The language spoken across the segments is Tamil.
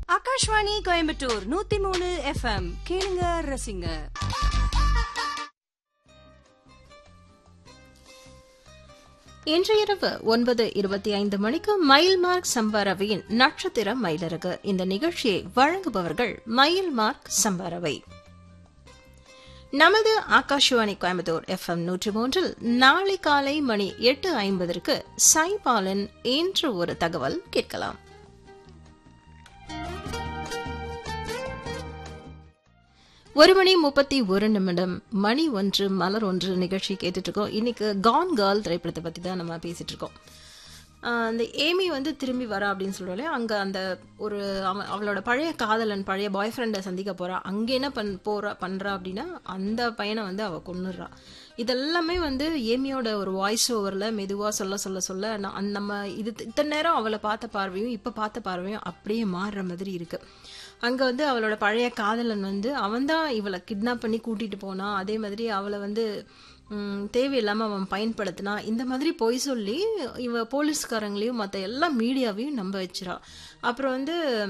ஆகாஷ்வாணி கோயம்புத்தூர் நூத்தி மூணு எஃப்எம் கேளுங்க ரசிங்க இன்று இரவு ஒன்பது இருபத்தி ஐந்து மணிக்கு மயில் மார்க் சம்பாரவையின் நட்சத்திர மயிலரகு இந்த நிகழ்ச்சியை வழங்குபவர்கள் மயில் மார்க் சம்பாரவை நமது ஆகாஷ்வாணி கோயம்புத்தூர் எஃப்எம் நூற்றி மூன்றில் நாளை காலை மணி எட்டு ஐம்பதற்கு சைபாலன் இன்று ஒரு தகவல் கேட்கலாம் ஒரு மணி முப்பத்தி ஒரு நிமிடம் மணி ஒன்று மலர் ஒன்று நிகழ்ச்சி கேட்டுட்டு இருக்கோம் இன்னைக்கு கான் கேர்ள் திரைப்படத்தை பத்தி தான் நம்ம பேசிட்டு இருக்கோம் ஆஹ் அந்த ஏமி வந்து திரும்பி வரா அப்படின்னு சொல்றோம்ல அங்க அந்த ஒரு அவ- அவளோட பழைய காதலன் பழைய பாய் ஃப்ரெண்டை சந்திக்க போறா அங்க என்ன பண் போறா பண்றா அப்படின்னா அந்த பையனை வந்து அவ கொன்னுடுறா இதெல்லாமே வந்து ஏமியோட ஒரு வாய்ஸ் ஓவர்ல மெதுவா சொல்ல சொல்ல சொல்ல நான் அந்த நம்ம இது இத்தனை நேரம் அவளை பார்த்த பார்வையும் இப்ப பார்த்த பார்வையும் அப்படியே மாறுற மாதிரி இருக்கு அங்க வந்து அவளோட பழைய காதலன் வந்து அவன்தான் இவளை கிட்னாப் பண்ணி கூட்டிட்டு போனான் அதே மாதிரி அவளை வந்து ம், தேவையில்லாம அவன் பயன்படுத்தினா இந்த மாதிரி பொய் சொல்லி இவ போலீஸ்காரங்களையும் மற்ற எல்லா மீடியாவையும் நம்ப வச்சிரா அப்புறம் வந்து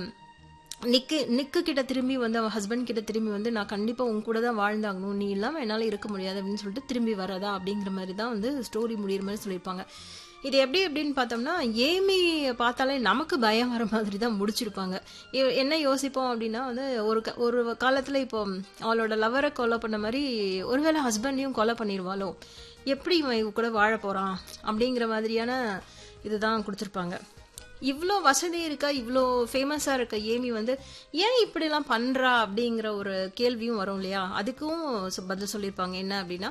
நிக்கு நிக்கு கிட்ட திரும்பி வந்து அவன் ஹஸ்பண்ட் கிட்ட திரும்பி வந்து நான் கண்டிப்பா உன் கூட தான் வாழ்ந்தாகணும் நீ இல்லாம என்னால இருக்க முடியாது அப்படின்னு சொல்லிட்டு திரும்பி வரதா அப்படிங்கிற மாதிரி தான் வந்து ஸ்டோரி முடியிற மாதிரி சொல்லியிருப்பாங்க இது எப்படி எப்படின்னு பார்த்தோம்னா ஏமி பார்த்தாலே நமக்கு பயம் வர மாதிரி தான் முடிச்சிருப்பாங்க இவ- என்ன யோசிப்போம் அப்படின்னா வந்து ஒரு க- ஒரு காலத்துல இப்போ அவளோட லவரை கொலை பண்ண மாதிரி ஒருவேளை ஹஸ்பண்டையும் கொலை பண்ணிடுவாளோ எப்படி இவன் இவ கூட வாழ போறான் அப்படிங்கிற மாதிரியான இதுதான் கொடுத்துருப்பாங்க இவ்வளோ வசதி இருக்கா இவ்வளோ ஃபேமஸாக இருக்க ஏமி வந்து ஏன் இப்படிலாம் பண்ணுறா அப்படிங்கிற ஒரு கேள்வியும் வரும் இல்லையா அதுக்கும் சொ- பதில் சொல்லியிருப்பாங்க என்ன அப்படின்னா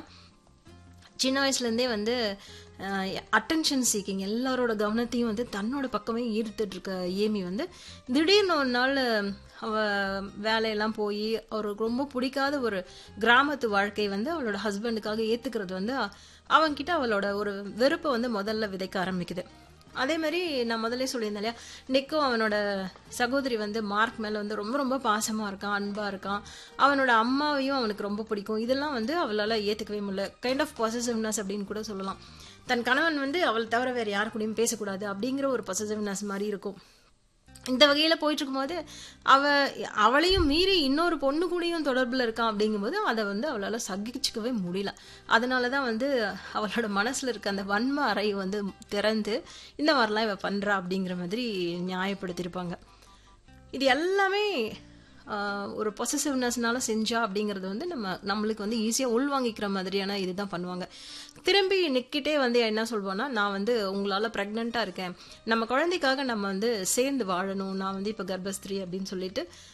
சின்ன வயசுலேருந்தே வந்து அட்டென்ஷன் சீக்கிங் எல்லாரோட கவனத்தையும் வந்து தன்னோட பக்கமே ஈர்த்துட்டு இருக்க ஏமி வந்து திடீர்னு ஒரு நாள் அவ வேலையெல்லாம் போய் அவருக்கு ரொம்ப பிடிக்காத ஒரு கிராமத்து வாழ்க்கை வந்து அவளோட ஹஸ்பண்டுக்காக ஏத்துக்கிறது வந்து அ- அவன்கிட்ட அவளோட ஒரு வெறுப்பை வந்து முதல்ல விதைக்க ஆரம்பிக்குது அதே மாதிரி நான் முதல்ல சொல்லியிருந்தேன் இல்லையா நிக்கும் அவனோட சகோதரி வந்து மார்க் மேல வந்து ரொம்ப ரொம்ப பாசமா இருக்கான் அன்பா இருக்கான் அவனோட அம்மாவையும் அவனுக்கு ரொம்ப பிடிக்கும் இதெல்லாம் வந்து அவளால ஏத்துக்கவே முடியல கைண்ட் ஆஃப் பொசசிவ்னஸ் அப்படின்னு கூட சொல்லலாம் தன் கணவன் வந்து அவள் தவிர வேற யார் கூடயும் பேசக்கூடாது அப்படிங்கிற ஒரு பொசசிவ்னஸ் மாதிரி இருக்கும் இந்த வகையில போயிட்டு இருக்கும்போது அவ அவளையும் மீறி இன்னொரு பொண்ணு கூடயும் தொடர்புல இருக்கான் அப்படிங்கும்போது அதை வந்து அவளால சகிச்சுக்கவே முடியல அதனாலதான் வந்து அவளோட மனசுல இருக்க அந்த வன்ம அறை வந்து திறந்து இந்த மாதிரிலாம் இவ பண்றா அப்படிங்கிற மாதிரி நியாயப்படுத்தியிருப்பாங்க இது எல்லாமே ஆஹ், ஒரு பொசசிவ்னஸ்னால செஞ்சா அப்படிங்கிறது வந்து நம்ம நம்மளுக்கு வந்து ஈஸியாக உள்வாங்கிக்கிற மாதிரியான இதுதான் பண்ணுவாங்க திரும்பி நிக்கிட்டே வந்து என்ன சொல்வோன்னா நான் வந்து உங்களால் ப்ரெக்னெண்ட்டாக இருக்கேன் நம்ம குழந்தைக்காக நம்ம வந்து சேர்ந்து வாழணும் நான் வந்து இப்போ கர்ப்பஸ்திரி அப்படின்னு சொல்லிட்டு